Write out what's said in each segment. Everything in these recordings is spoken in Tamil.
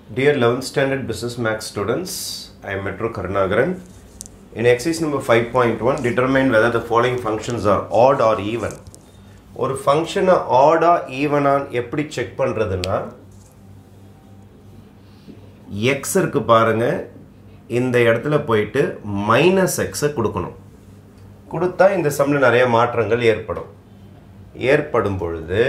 Dear 11th standard business max students, I am Metro Karnagaran. In exercise number 5.1, determine whether the following functions are odd or even. ஒரு ஃபங்க்ஷனை ஆடா ஈவனான் எப்படி செக் பண்ணுறதுன்னா எக்ஸ் இருக்கு பாருங்க இந்த இடத்துல போயிட்டு மைனஸ் எக்ஸை கொடுக்கணும் கொடுத்தா இந்த சம்மில் நிறைய மாற்றங்கள் ஏற்படும் ஏற்படும் பொழுது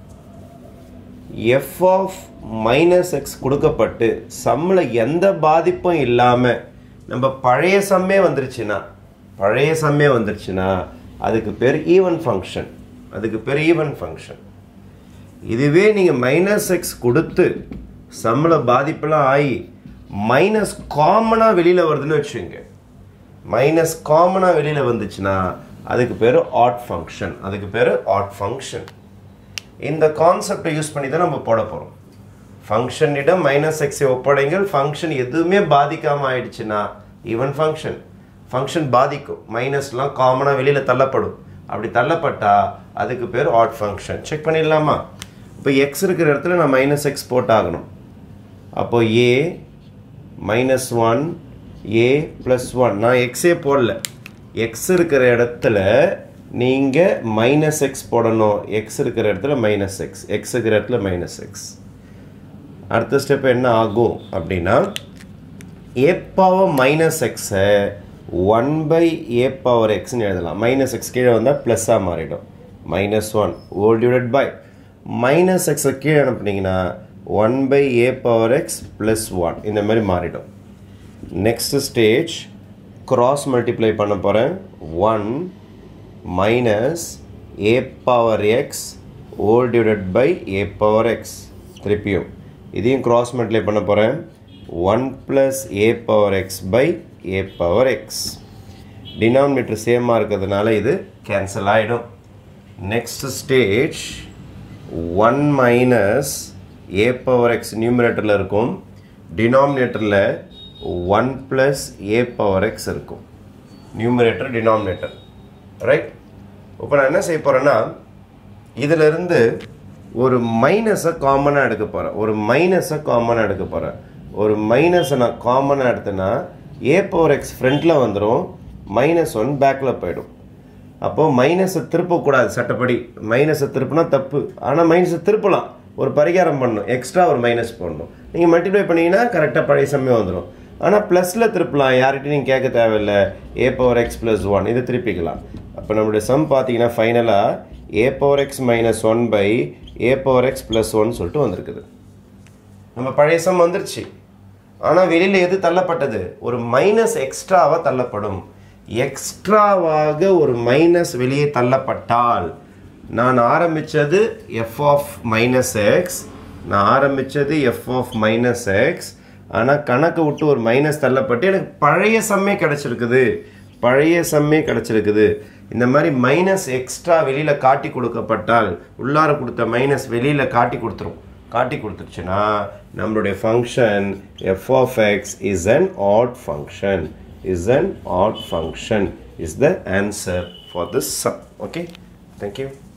எஃப் ஆஃப் மைனஸ் எக்ஸ் கொடுக்கப்பட்டு சம்மில் எந்த பாதிப்பும் இல்லாமல் நம்ம பழைய சம்மே வந்துருச்சுன்னா பழைய சம்மே வந்துருச்சுன்னா அதுக்கு பேர் ஈவன் ஃபங்க்ஷன் அதுக்கு பேர் ஈவன் ஃபங்க்ஷன் இதுவே நீங்கள் மைனஸ் எக்ஸ் கொடுத்து சம்மில் பாதிப்பெல்லாம் ஆகி மைனஸ் காமனாக வெளியில் வருதுன்னு வச்சுங்க மைனஸ் காமனாக வெளியில் வந்துச்சுன்னா அதுக்கு பேர் ஆட் ஃபங்க்ஷன் அதுக்கு பேர் ஆட் ஃபங்க்ஷன் இந்த கான்செப்டை யூஸ் பண்ணி தான் நம்ம போட போகிறோம் ஃபங்க்ஷனிடம் மைனஸ் எக்ஸை ஒப்படைங்கள் ஃபங்க்ஷன் எதுவுமே பாதிக்காமல் ஆயிடுச்சுன்னா ஈவன் ஃபங்க்ஷன் ஃபங்க்ஷன் பாதிக்கும் மைனஸ்லாம் காமனாக வெளியில் தள்ளப்படும் அப்படி தள்ளப்பட்டா அதுக்கு பேர் ஆட் ஃபங்க்ஷன் செக் பண்ணிடலாமா இப்போ எக்ஸ் இருக்கிற இடத்துல நான் மைனஸ் எக்ஸ் போட்டாகணும் அப்போ A minus one A plus one நான் எக்ஸே போடல எக்ஸ் இருக்கிற இடத்துல நீங்கள் மைனஸ் எக்ஸ் போடணும் எக்ஸ் இருக்கிற இடத்துல மைனஸ் எக்ஸ் எக்ஸ் இருக்கிற இடத்துல மைனஸ் எக்ஸ் அடுத்த ஸ்டெப் என்ன ஆகும் அப்படின்னா ஏ பவர் மைனஸ் எக்ஸை ஒன் பை ஏ பவர் எக்ஸ்னு எழுதலாம் மைனஸ் எக்ஸ் கீழே வந்தால் ப்ளஸ்ஸாக மாறிடும் minus one whole divide by minus எக்ஸை கீழே அனுப்புனீங்கன்னா one by A power x plus one இந்த மாதிரி மாறிடும் நெக்ஸ்ட் ஸ்டேஜ் கிராஸ் மல்டிப்ளை பண்ண போகிறேன் one minus A power x whole divide by A power x திருப்பியும் இதையும் கிராஸ் மல்டிப்ளை பண்ண போகிறேன் one plus A power x by A power X denominator சேமாக இருக்கிறதுனால இது கேன்சல் ஆகிடும் next stage one minus A power x நியூமினேட்டரில் இருக்கும் டினாமினேட்டரில் one plus A power x இருக்கும் நியூமினேட்டர் டினாமினேட்டர் ரைட் இப்போ நான் என்ன செய்ய போகிறேன்னா இதிலிருந்து ஒரு மைனஸை காமனாக எடுக்க போகிறேன் ஒரு மைனஸை காமனாக எடுக்க போகிறேன் ஒரு மைனஸை நான் காமனாக எடுத்தேன்னா ஏ பவர் எக்ஸ் ஃப்ரண்ட்டில் வந்துடும் மைனஸ் ஒன் பேக்கில் போயிடும் அப்போது மைனஸை திருப்பக்கூடாது சட்டப்படி மைனஸை திருப்பினா தப்பு ஆனால் மைனஸை திருப்பலாம் ஒரு பரிகாரம் பண்ணணும் எக்ஸ்ட்ரா ஒரு மைனஸ் போடணும் நீங்கள் மல்டிப்ளை பண்ணிங்கன்னா கரெக்டாக பழைய சமயம் வந்துடும் ஆனால் ப்ளஸில் திருப்பலாம் யார்கிட்டையும் நீங்கள் கேட்க தேவையில்லை A power x plus one இதை திருப்பிக்கலாம் அப்போ நம்மளுடைய சம் பார்த்தீங்கன்னா ஃபைனலாக A power x minus one by A power x plus one சொல்லிட்டு வந்திருக்குது நம்ம பழைய சம் வந்துருச்சு ஆனால் வெளியில் எது தள்ளப்பட்டது ஒரு மைனஸ் எக்ஸ்ட்ராவாக தள்ளப்படும் எக்ஸ்ட்ராவாக ஒரு மைனஸ் வெளியே தள்ளப்பட்டால் நான் ஆரம்பித்தது எஃப் ஆஃப் மைனஸ் எக்ஸ் நான் ஆரம்பித்தது எஃப் ஆஃப் மைனஸ் எக்ஸ் ஆனால் கணக்கு விட்டு ஒரு மைனஸ் தள்ளப்பட்டு எனக்கு பழைய சம்மே கிடச்சிருக்குது பழைய சம்மே கிடச்சிருக்குது இந்த மாதிரி மைனஸ் எக்ஸ்ட்ரா வெளியில் காட்டி கொடுக்கப்பட்டால் உள்ளார கொடுத்த மைனஸ் வெளியில் காட்டி கொடுத்துரும் காட்டி கொடுத்துருச்சுன்னா நம்மளுடைய function f of x is an odd function is an odd function is the answer for this sum okay thank you